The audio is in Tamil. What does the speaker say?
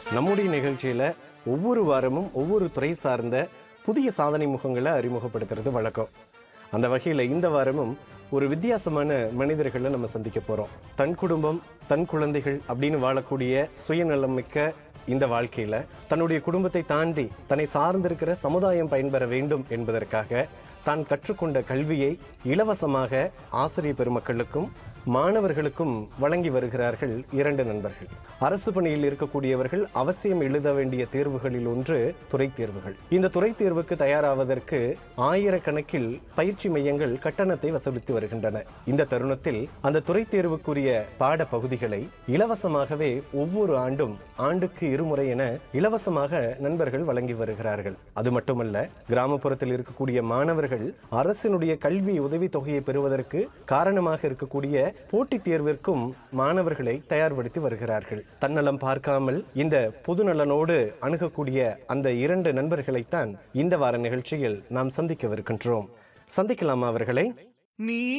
நம்முடைய நிகழ்ச்சியில ஒவ்வொரு வாரமும் ஒவ்வொரு துறை சார்ந்த புதிய சாதனை முகங்களை அறிமுகப்படுத்துறது வழக்கம் அந்த வகையில இந்த வாரமும் ஒரு வித்தியாசமான மனிதர்களை நம்ம சந்திக்க போறோம் தன் குடும்பம் தன் குழந்தைகள் அப்படின்னு வாழக்கூடிய சுயநலம் மிக்க இந்த வாழ்க்கையில தன்னுடைய குடும்பத்தை தாண்டி தன்னை சார்ந்திருக்கிற சமுதாயம் பயன்பெற வேண்டும் என்பதற்காக தான் கற்றுக்கொண்ட கல்வியை இலவசமாக ஆசிரியர் பெருமக்களுக்கும் மாணவர்களுக்கும் வழங்கி வருகிறார்கள் இரண்டு நண்பர்கள் அரசு பணியில் இருக்கக்கூடியவர்கள் அவசியம் எழுத வேண்டிய தேர்வுகளில் ஒன்று துறை தேர்வுகள் இந்த துறை தேர்வுக்கு தயாராவதற்கு ஆயிரக்கணக்கில் பயிற்சி மையங்கள் கட்டணத்தை வசூலித்து வருகின்றன இந்த தருணத்தில் அந்த துறை தேர்வுக்குரிய பாட பகுதிகளை இலவசமாகவே ஒவ்வொரு ஆண்டும் ஆண்டுக்கு இருமுறை என இலவசமாக நண்பர்கள் வழங்கி வருகிறார்கள் அது மட்டுமல்ல கிராமப்புறத்தில் இருக்கக்கூடிய மாணவர்கள் அரசினுடைய கல்வி உதவித் தொகையை பெறுவதற்கு காரணமாக இருக்கக்கூடிய போட்டித் தேர்விற்கும் மாணவர்களை தயார்படுத்தி வருகிறார்கள் தன்னலம் பார்க்காமல் இந்த பொதுநலனோடு அணுகக்கூடிய அந்த இரண்டு நண்பர்களைத்தான் இந்த வார நிகழ்ச்சியில் நாம் சந்திக்கவிருக்கின்றோம் சந்திக்கலாமா அவர்களை நீ